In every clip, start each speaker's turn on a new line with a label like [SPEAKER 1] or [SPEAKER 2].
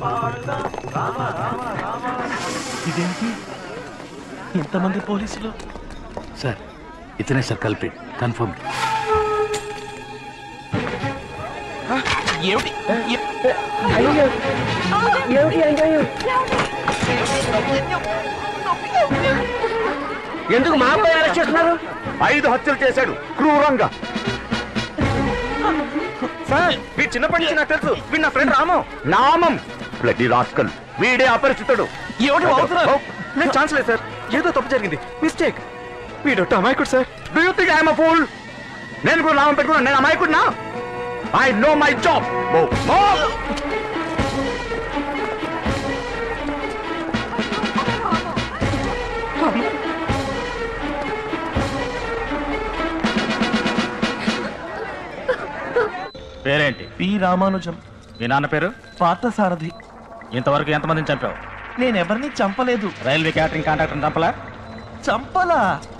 [SPEAKER 1] ఇదేంటి ఇంతమంది పోలీసులు
[SPEAKER 2] సార్ ఇతనే సార్ కల్పిట్ కన్ఫర్మ్
[SPEAKER 1] ఏమిటి
[SPEAKER 3] ఎందుకు మా అబ్బాయి అరెస్ట్ చేస్తున్నారు
[SPEAKER 4] ఐదు హత్యలు చేశాడు క్రూరంగా సార్ వీడు చిన్నప్పటి నుంచి నాకు తెలుసు వీడు నా ఫ్రెండ్ రామం నామం బ్లడీ రాస్కల్ వీడే అపరిచితుడు
[SPEAKER 1] ఏమిటి వాగుతున్నారు?
[SPEAKER 4] నేను ఛాన్స్ లేదు సార్ ఏదో తప్పు జరిగింది మిస్టేక్ వీడు అమాయకుడు sir do you think I'm fool నేను కూడా నామం పెట్టుకున్నాను నేను అమాయకుడినా ఐ నో మై జాబ్
[SPEAKER 5] పేరేంటి
[SPEAKER 1] పి రామానుజం
[SPEAKER 5] మీ నాన్న పేరు
[SPEAKER 1] పార్థసారథి
[SPEAKER 5] ఇంతవరకు ఎంతమందిని చంపావు
[SPEAKER 1] నేను ఎవరిని చంపలేదు
[SPEAKER 5] రైల్వే క్యాటరింగ్ కాంట్రాక్టర్ చంపలా
[SPEAKER 1] చంపలా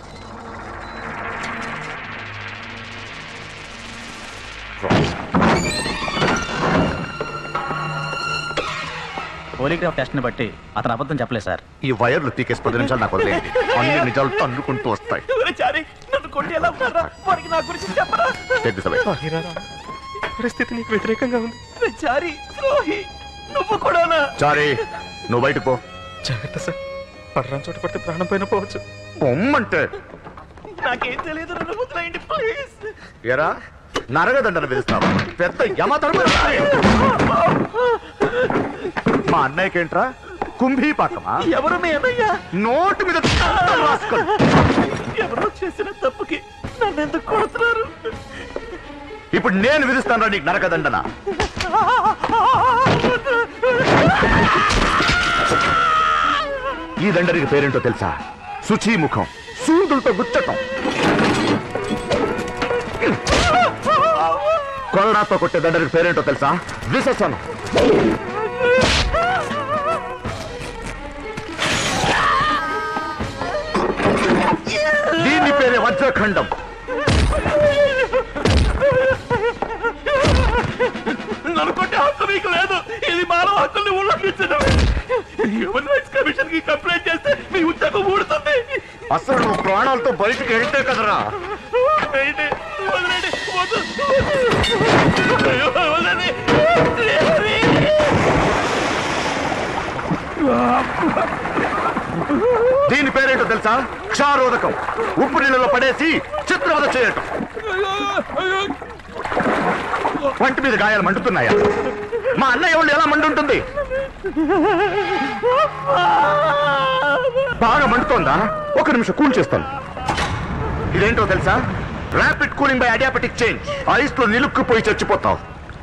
[SPEAKER 5] పోలీగ్రాఫ్ టెస్ట్ ని బట్టి అతను అబద్ధం చెప్పలేదు సార్
[SPEAKER 4] ఈ వైర్లు తీకేసి పది నిమిషాలు నాకు వదిలేయండి అన్ని నిజాలు తన్నుకుంటూ వస్తాయి
[SPEAKER 1] చారి నన్ను కొట్టేలా ఉన్నారా వారికి నా గురించి చెప్పరా
[SPEAKER 4] Take this away.
[SPEAKER 3] పరిస్థితి నీకు వ్యతిరేకంగా ఉంది
[SPEAKER 1] చారి ద్రోహి నువ్వు కూడానా
[SPEAKER 4] చారీ నువ్వు బయటకు పో
[SPEAKER 3] జాగ్రత్త సార్ పడరాని చోట పడితే ప్రాణం పైన పోవచ్చు
[SPEAKER 4] పొమ్మంటే
[SPEAKER 1] నాకేం తెలియదు నన్ను వదిలేయండి ప్లీజ్
[SPEAKER 4] ఎరా నరగదండలు విధిస్తావా పెద్ద యమధర్మ మా అన్నయ్యకేంట్రా కుంభీపాకమా
[SPEAKER 1] ఎవరు మీ అన్నయ్య
[SPEAKER 4] నోటు మీద రాసుకో
[SPEAKER 1] ఎవరో చేసిన తప్పుకి నన్ను ఎందుకు కొడుతున్నారు
[SPEAKER 4] ఇప్పుడు నేను విధిస్తాను నీకు నరకదండన ఈ దండరికి పేరేంటో తెలుసా శుచీముఖం సూదులతో గుచ్చటం కొరడాతో కొట్టే దండరికి పేరేంటో తెలుసా విశసనం దీని పేరే వజ్రఖండం
[SPEAKER 1] నన్ను కొట్టే హక్కు మీకు లేదు ఇది మానవ హక్కుల్ని ఉల్లంఘించడం హ్యూమన్ రైట్స్ కమిషన్ కి కంప్లైంట్ చేస్తే మీ ఉద్యోగం ఊడుతుంది
[SPEAKER 4] అసలు నువ్వు ప్రాణాలతో బయటికి వెళ్తే కదరా
[SPEAKER 1] వదిలేయండి, వదిలేయండి, వద్దు, వద్దు. అయ్యో, వదలండి.
[SPEAKER 4] దీని పేరేంటో తెలుసా క్షారోదకం ఉప్పు నీళ్ళలో పడేసి చిత్రవద చేయటం వంటి మీద గాయాలు మండుతున్నాయా మా అన్నయ్య వాళ్ళు ఎలా మండుంటుంది బాగా మండుతోందా ఒక నిమిషం కూల్ చేస్తాను ఇదేంటో తెలుసా rapid cooling by adiabatic change ice లో నిలుక్కుపోయి చచ్చిపోతావు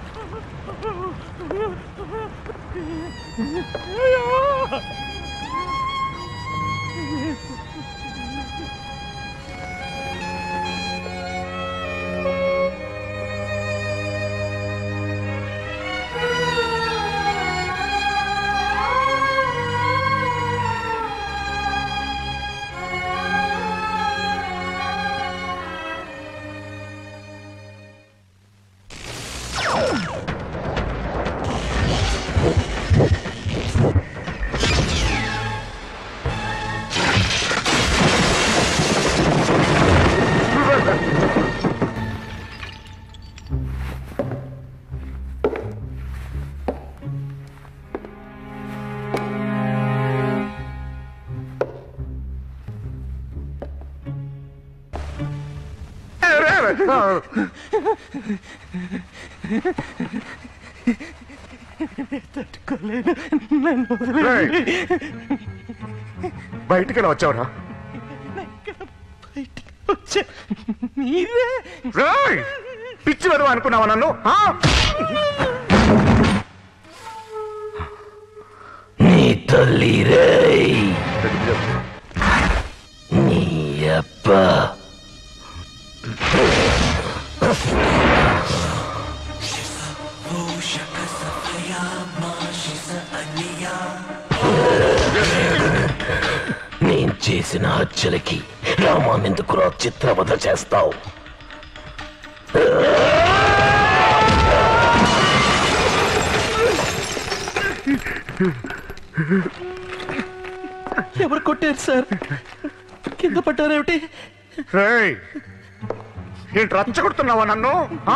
[SPEAKER 4] బయటికి ఎలా వచ్చావురా
[SPEAKER 1] మీరే
[SPEAKER 4] రేయ్! పిచ్చి వెదవ అనుకున్నావా నన్ను ఆ?
[SPEAKER 2] నీ తల్లి రేయ్ నీ అప్ప నేను చేసిన హత్యలకి రామానెందుకురా చిత్రవధ చేస్తావు
[SPEAKER 1] ఎవరు కొట్టారు సార్ కింద పట్టారేమిటి
[SPEAKER 4] రేయ్ ఏంటి రచ్చగొడుతున్నావా నన్ను ఆ?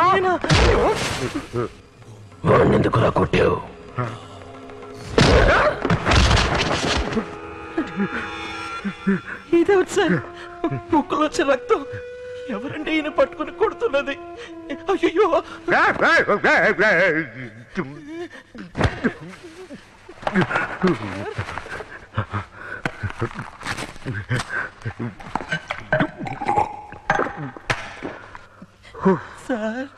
[SPEAKER 2] వాడినెందుకులా కొట్టావు
[SPEAKER 1] ఇదేమిటి సార్ ముక్కులోంచి రక్తం ఎవరండి ఈయన పట్టుకుని కొడుతున్నది అయ్యో
[SPEAKER 4] రేయ్, రేయ్, రేయ్, రేయ్.
[SPEAKER 1] సార్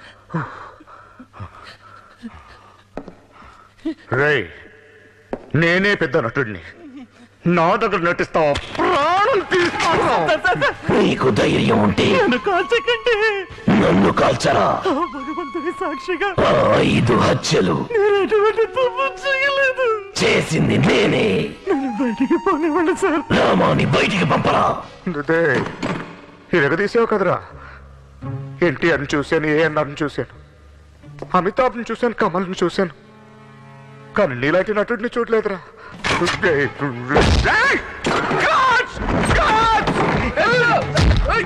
[SPEAKER 4] రేయ్ నేనే పెద్ద నటుడిని నా దగ్గర నటిస్తావా ప్రాణం తీస్తాను
[SPEAKER 2] నీకు ధైర్యం ఉంటే
[SPEAKER 1] నన్ను కాల్చకండి
[SPEAKER 2] నన్ను కాల్చరా
[SPEAKER 1] ఆ భగవంతుడి సాక్షిగా
[SPEAKER 2] ఆ ఐదు హత్యలు
[SPEAKER 1] నేను ఎటువంటి తప్పు చేయలేదు
[SPEAKER 2] చేసింది నేనే
[SPEAKER 1] నన్ను బయటికి పోనివ్వండి సార్
[SPEAKER 2] రామాని బయటికి పంపరా
[SPEAKER 4] అదే ఇరగదీసావు కదరా ఎన్టీఆర్ని చూశాను ఏఎన్ఆర్ని చూశాను అమితాబ్ని చూశాను కమల్ని చూశాను కానీ నీలాంటి నటుడిని చూడలేదురా రేయ్, రేయ్! Guards! Guards! వెళ్ళు! ఏయ్!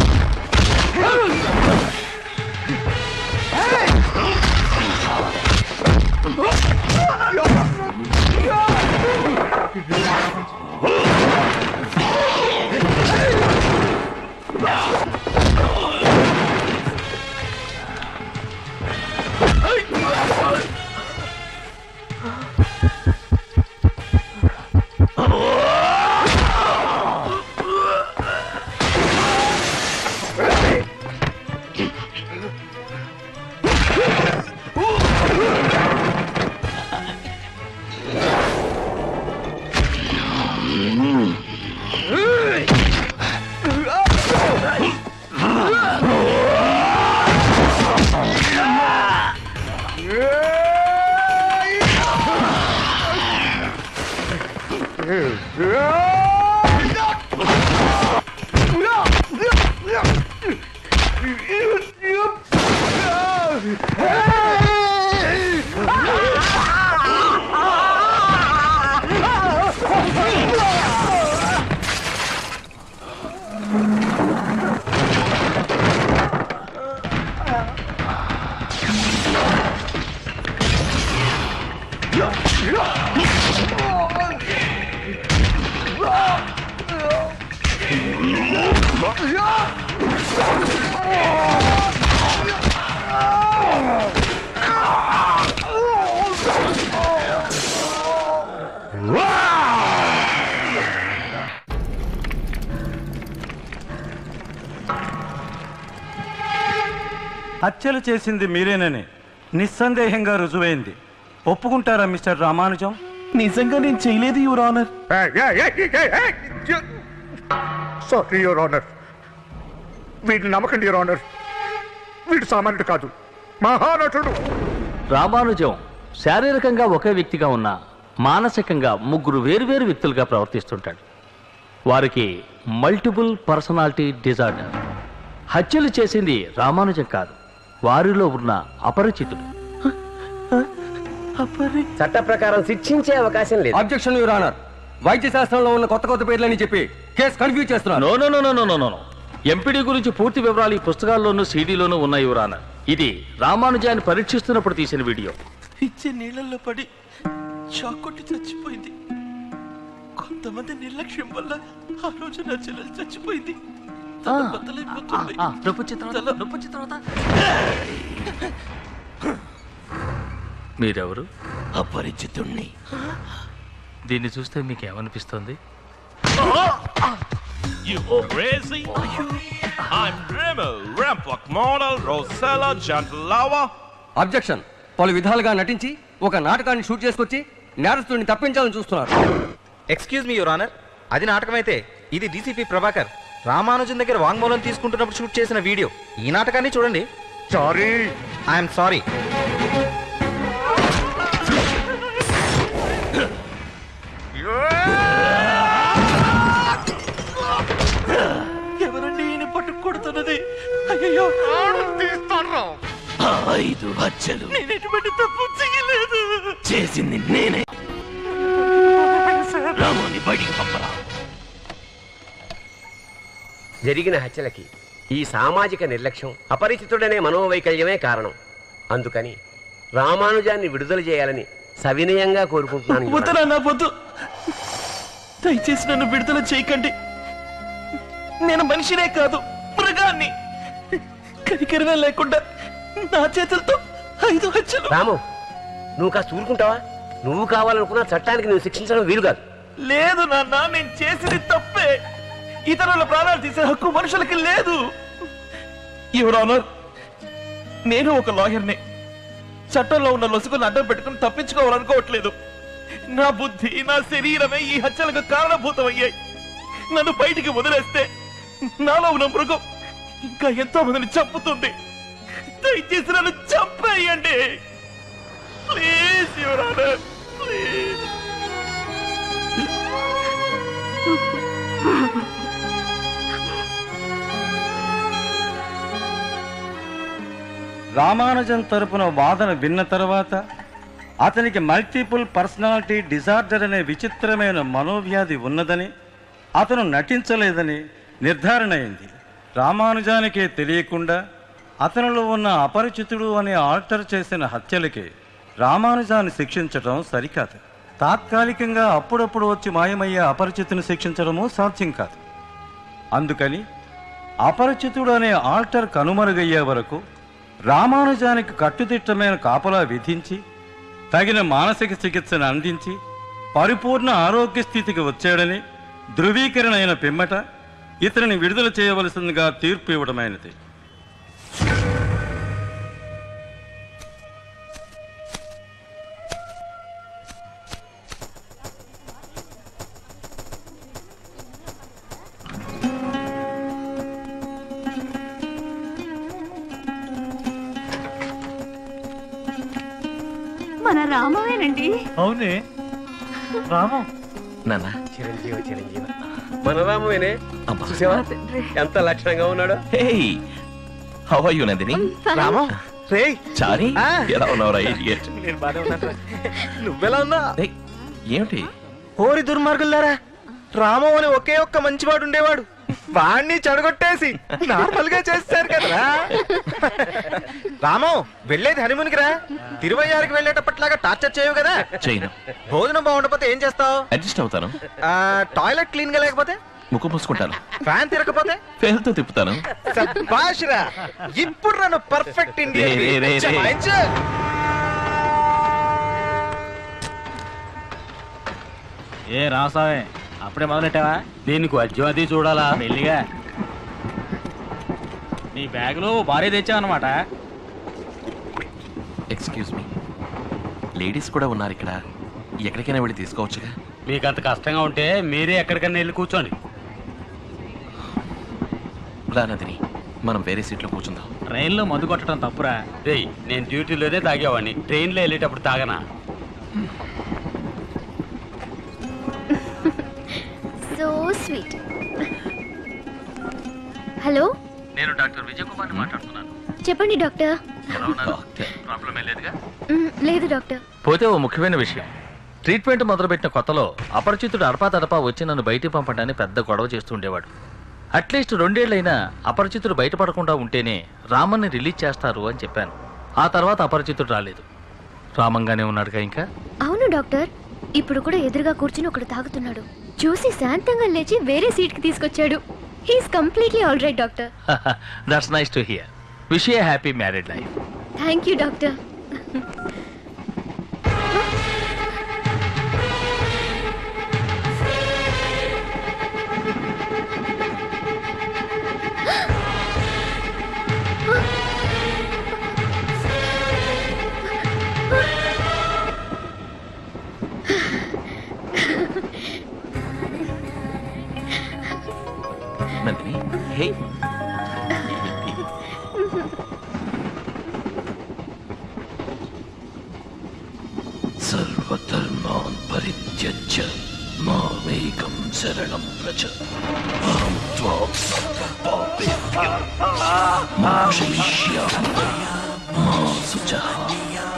[SPEAKER 6] హత్యలు చేసింది మీరేనని నిస్సందేహంగా రుజువైంది ఒప్పుకుంటారా మిస్టర్ రామానుజం
[SPEAKER 1] నిజంగా నేను చేయలేదు your honour
[SPEAKER 4] sorry your honour వీడిని నమ్మకండి యువర్ ఆనర్ వీడు సామాన్యుడు కాదు మహానటుడు
[SPEAKER 7] రామానుజం శారీరకంగా ఒకే వ్యక్తిగా ఉన్న మానసికంగా ముగ్గురు వేరువేరు వ్యక్తులుగా ప్రవర్తిస్తుంటాడు వారికి మల్టిపుల్ పర్సనాలిటీ డిజార్డర్ హత్యలు చేసింది రామానుజం కాదు వారిలో ఉన్న అపరిచితుడు
[SPEAKER 3] చట్ట ప్రకారం శిక్షించే అవకాశం లేదు
[SPEAKER 8] అబ్జెక్షన్ యువర్ ఆనర్ వైద్య శాస్త్రంలో ఉన్న కొత్త కొత్త పేర్లని చెప్పి కేసు కన్ఫ్యూజ్ చేస్తున్నారు
[SPEAKER 7] no no no no no no no MPD గురించి పూర్తి వివరాలు ఈ పుస్తకాల్లోనూ సీడీలోనూ ఉన్నాయి యువరాన ఇది రామానుజాన్ని పరీక్షిస్తున్నప్పుడు తీసిన వీడియో
[SPEAKER 1] ఇచ్చే నీళ్ళల్లో పడి షాక్ కొట్టి చచ్చిపోయింది కొంతమంది నిర్లక్ష్యం వల్ల ఆ రోజు నా చెల్లెలు చచ్చిపోయింది తల బద్దలైపోతుంది. తల-
[SPEAKER 7] మీరెవరు
[SPEAKER 2] అపరిచితుణ్ణి
[SPEAKER 7] దీన్ని చూస్తే మీకు ఏమనిపిస్తుంది
[SPEAKER 9] You crazy? I'm Remo, Ramplock model, Rosella, Gentlelava.
[SPEAKER 8] Objection పలు విధాలుగా నటించి ఒక నాటకాన్ని షూట్ చేసుకొచ్చి నేరస్తుడిని తప్పించాలని చూస్తున్నారు
[SPEAKER 3] ఎక్స్క్యూజ్ మీ యువర్ ఆనర్ అది నాటకమైతే ఇది డీసీపీ ప్రభాకర్ రామానుజన్ దగ్గర వాంగ్మూలం తీసుకుంటున్నప్పుడు షూట్ చేసిన వీడియో ఈ నాటకాన్ని చూడండి
[SPEAKER 4] సారీ
[SPEAKER 3] ఐఎమ్ సారీ
[SPEAKER 1] ఎవరండి ఈయన పట్టుకు కొడుతున్నది అయ్యో
[SPEAKER 2] ఆ ఐదు హత్యలు
[SPEAKER 1] నేను ఎటువంటి తప్పు చేయలేదు
[SPEAKER 2] చేసింది నేనే
[SPEAKER 10] జరిగిన హత్యలకి ఈ సామాజిక నిర్లక్ష్యం అపరిచితుడనే మనోవైకల్యమే కారణం అందుకని రామానుజాన్ని విడుదల చేయాలని సవినయంగా కోరుకుంటున్నాను యువరాణి.
[SPEAKER 1] వద్దనా వద్దు దయచేసి నన్ను విడుదల చేయకండి నేను మనిషినే కాదు మృగాన్ని కనికరమే లేకుండా నా చేతులతో ఐదు హత్యలు
[SPEAKER 10] రాము నువ్వు కాస్త ఊరుకుంటావా నువ్వు కావాలనుకున్న చట్టానికి నువ్వు శిక్షించడం వీలు కాదు
[SPEAKER 1] లేదు నాన్న నేను చేసింది తప్పే ఇతరుల ప్రాణాలు తీసే హక్కు మనుషులకి లేదు యువర్ ఆనర్ నేను ఒక లాయర్ని చట్టంలో ఉన్న లొసుకుని అడ్డం పెట్టుకుని తప్పించుకోవాలనుకోవట్లేదు నా బుద్ధి నా శరీరమే ఈ హత్యలకు కారణభూతమయ్యాయి నన్ను బయటికి వదిలేస్తే నాలో ఉన్న మృగం ఇంకా ఎంతో మందిని చంపుతుంది దయచేసి నన్ను చంపేయండి please your honour please
[SPEAKER 6] Ramanujan తరపున వాదన విన్న తర్వాత అతనికి మల్టిపుల్ పర్సనాలిటీ డిజార్డర్ అనే విచిత్రమైన మనోవ్యాధి ఉన్నదని అతను నటించలేదని నిర్ధారణ అయింది రామానుజానికే తెలియకుండా అతనిలో ఉన్న అపరిచితుడు అనే ఆల్టర్ చేసిన హత్యలకి రామానుజాన్ని శిక్షించడం సరికాదు తాత్కాలికంగా అప్పుడప్పుడు వచ్చి మాయమయ్యే అపరిచితుని శిక్షించడము సాధ్యం కాదు అందుకని అపరిచితుడు అనే ఆల్టర్ కనుమరుగయ్యే వరకు రామానుజానికి కట్టుదిట్టమైన కాపలా విధించి తగిన మానసిక చికిత్సను అందించి పరిపూర్ణ ఆరోగ్య స్థితికి వచ్చాడని ధృవీకరణ అయిన పిమ్మట ఇతనిని విడుదల చేయవలసిందిగా తీర్పు ఇవ్వడమైనది
[SPEAKER 11] మన రామవేనండి
[SPEAKER 1] అవునే రామం
[SPEAKER 3] నాన్న
[SPEAKER 10] చిరంజీవి చిరంజీవి మన రామవేనే చూసావా ఎంత లక్షణంగా ఉన్నాడు
[SPEAKER 9] హౌ ఆర్ యు నందిని
[SPEAKER 10] రామం రే
[SPEAKER 9] చారి
[SPEAKER 10] ఆ.
[SPEAKER 9] ఎలా ఉన్నావురా ఇడియట్
[SPEAKER 10] నేను బానే ఉన్నాను నువ్వెలా ఉన్నా
[SPEAKER 9] ఏమిటి
[SPEAKER 3] ఓరి దుర్మార్గులారా రామం అని ఒకే ఒక్క మంచివాడు ఉండేవాడు వాణ్ణి చెడగొట్టేసి నార్మల్ గా చేస్తారు కదరా రామం వెళ్ళేది హనుమూన్కి రా తిరువయ్యారికి వెళ్ళేటప్పట్లాగా టార్చర్ చేయవు కదా
[SPEAKER 9] చేయను
[SPEAKER 3] భోజనం బాగుండకపోతే ఏం చేస్తావు
[SPEAKER 9] అడ్జస్ట్ అవుతాను
[SPEAKER 3] టాయిలెట్ క్లీన్ గా లేకపోతే
[SPEAKER 9] ముక్కు పూసుకుంటాను
[SPEAKER 3] ఫ్యాన్ తిరగకపోతే
[SPEAKER 9] పేరుతో తిప్పుతాను
[SPEAKER 3] సబ్బాష్రా ఇప్పుడు నన్ను పర్ఫెక్ట్
[SPEAKER 9] రే, రే, రే, రే.
[SPEAKER 3] ఇండియా
[SPEAKER 5] ఏ రాసావే అప్పుడే మొదలెట్టావా దీనికి వజ్యం అది చూడాలా మెల్లిగా నీ బ్యాగులో భారీ తెచ్చావన్నమాట
[SPEAKER 9] ఎక్స్క్యూజ్ మీ లేడీస్ కూడా ఉన్నారు ఇక్కడ ఎక్కడికైనా వెళ్ళి తీసుకోవచ్చుగా
[SPEAKER 5] మీకు అంత కష్టంగా ఉంటే మీరే ఎక్కడికైనా వెళ్ళి కూర్చోండి
[SPEAKER 9] రా నందిని మనం వేరే సీట్లో కూర్చుందాం
[SPEAKER 5] ట్రైన్లో మందు కొట్టడం తప్పురా రేయ్ నేను డ్యూటీలోనే తాగేవాడిని ట్రైన్లో వెళ్ళేటప్పుడు తాగనా
[SPEAKER 11] సో స్వీట్ హలో
[SPEAKER 7] నేను డాక్టర్ విజయ్ కుమార్ని మాట్లాడుతున్నాను
[SPEAKER 11] చెప్పండి డాక్టర్
[SPEAKER 7] ఎలా ఉన్నారు ప్రాబ్లం ఏం లేదుగా
[SPEAKER 11] మ్, లేదు డాక్టర్
[SPEAKER 7] పోతే ఓ ముఖ్యమైన విషయం ట్రీట్మెంట్ మొదలుపెట్టిన కొత్తలో అపరిచితుడు అడపాతడపా వచ్చి నన్ను బయటికి పంపడానికి పెద్ద గొడవ చేస్తూ ఉండేవాడు అట్లీస్ట్ రెండేళ్లైనా అపరిచితుడు బయటపడకుండా ఉంటేనే రామన్ని రిలీజ్ చేస్తారు అని చెప్పాను ఆ తర్వాత అపరిచితుడు రాలేదు రామంగానే ఉన్నాడుగా ఇంకా
[SPEAKER 11] అవును డాక్టర్ ఇప్పుడు కూడా ఎదురుగా కూర్చుని ఒకడు తాగుతున్నాడు చూసి శాంతంగా లేచి వేరే సీట్ కి తీసుకొచ్చాడు he's completely all right doctor
[SPEAKER 7] that's nice to hear wish a happy married life
[SPEAKER 11] thank you doctor
[SPEAKER 9] Nandini hey సర్వధర్మాన్ పరిత్యజ్య మామేకం శరణం ప్రచ అహం త్వా సర్వపాపేభ్యో మోక్షయిష్యామి మా శుచః